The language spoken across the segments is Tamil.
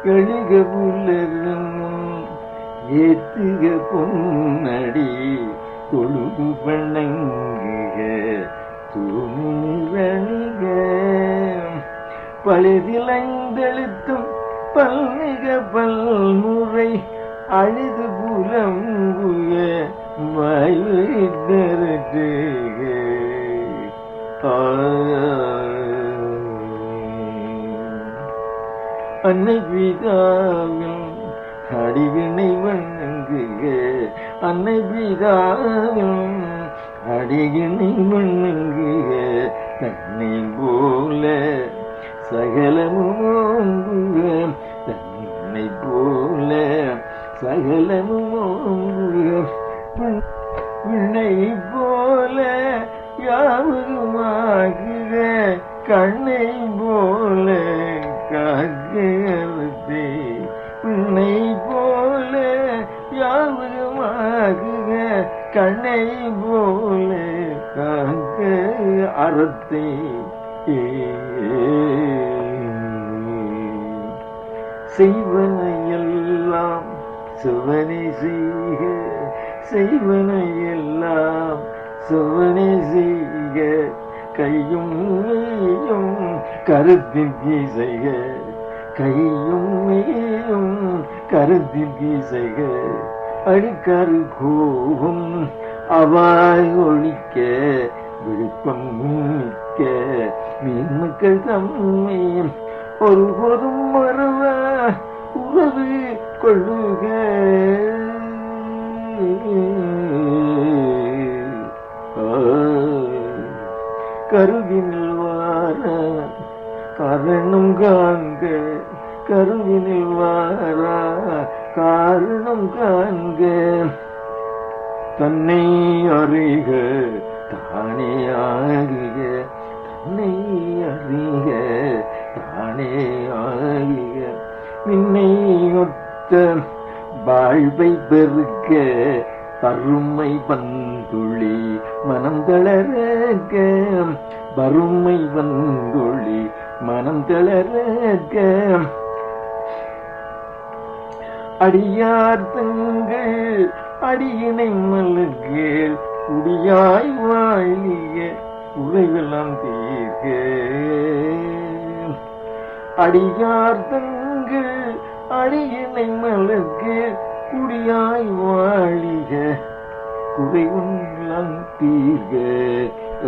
எழுக புலரும் ஏத்துக பொன்னடி தொழுது வணங்குக தூணிக பழுதிலைந்தெழுத்தும் பல்மிக பல்முறை அழுது புலம்புக வாய்விடருக அன்னை பிதாவின் அடிவினை வணங்குக அன்னை பிதாவின் அடியினை வணங்குக தன்னை போல சகலமும் ஓங்குக தன்னை போல சகலமும் ஓங்குக விண்ணை போல யாவருமாகுக கண்ணை போல காக்கே விண்ணை போல யாவருமாகுக கண்ணை போல காக்க அறத்தை செய்வனையெல்லாம் சிவனை செய்க செய்வனையெல்லாம் சிவனை செய்க கையும் மெய்யும் கருத்தின் செய்க கையும் மெய்யும் கருத்தின் செய்க அடிக்கரு கோபம் அவாய் ஒழிக்க விழுப்பம் மிக்க மீன்மக்கள் தம்மை ஒருபோதும் மறவ உறவு கொள்ளுக கருவினில் வார காரணம் காண்க கருவினில் வாரா காரணம் காண்க தன்னை அறிக தானே ஆகிக தன்னை அறிக தானே ஆகிக நின்னை ஒத்த வாழ்வை பெருக்க பருமை வந்துளி மனம் தளரக்க பருமை வந்துளி மனம் தளரக்க அடியார் தங்கள் அடியினை மலர்கள் குடியாய் வாழிய உரைவெல்லாம் தீர்க்க அடியார் தங்கள் அடியினை மலர்கள் குடியாய் வாழிக குறைவெல்லாம் தீர்க்க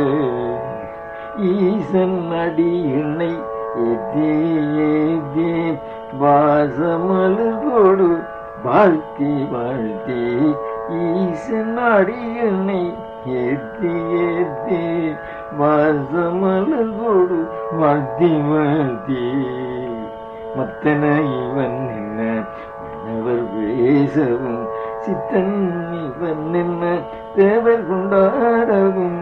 ஈசன் அடியினை எதே ஏதே வாசமலகோடு வாழ்த்தி வாழ்த்தி ஈசன் அடியனை ஏத்தி ஏத்தி வாசமலகோடு வாழ்த்தி வாழ்த்தி மத்தன இவன் என்ன மன்னவர் பேசவும் சித்தன் இவன் என்ன தேவர் கொண்டாடவும்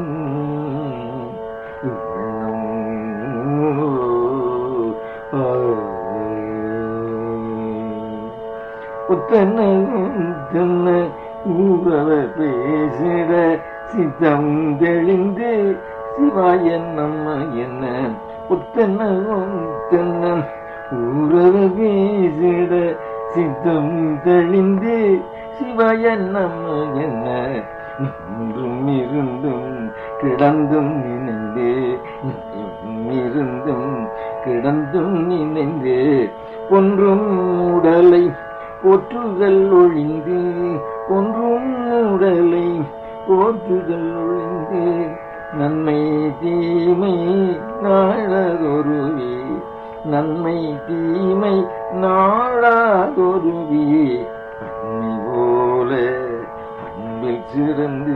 உத்தன உத்தன ஊரவ பேசிட சித்தம் தெளிந்து சிவாய நம்ம என்ன உத்தன உத்தன ஊரவ பேசிட சித்தம் தெளிந்து சிவாய நம்ம என்ன ஒன்றும் இருந்தும் கிடந்தும் நினைந்து இருந்தும் கிடந்தும் நினைந்து ஒன்றும் உடலை போற்றுதல் ஒழிந்து ஒன்றும் உடலை போற்றுதல் ஒழிந்து நன்மை தீமை நாளதொருவி நன்மை தீமை நாளாதொருவி அன்னை போல அன்பில் சிறந்து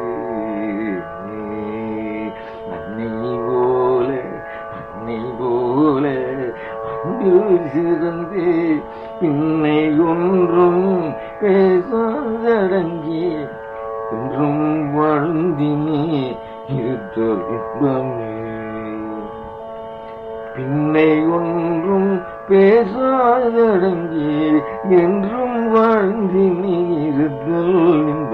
அன்னை போல அன்னை போல அன்பில் சிறந்து பின்னை ஒன்றும் பேசாதடங்கி என்றும் வாழ்ந்தினே இருத்தோர்கின்றமே பின்னை ஒன்றும் பேசாதடங்கி என்றும் வாழ்ந்தினே இருத்தல்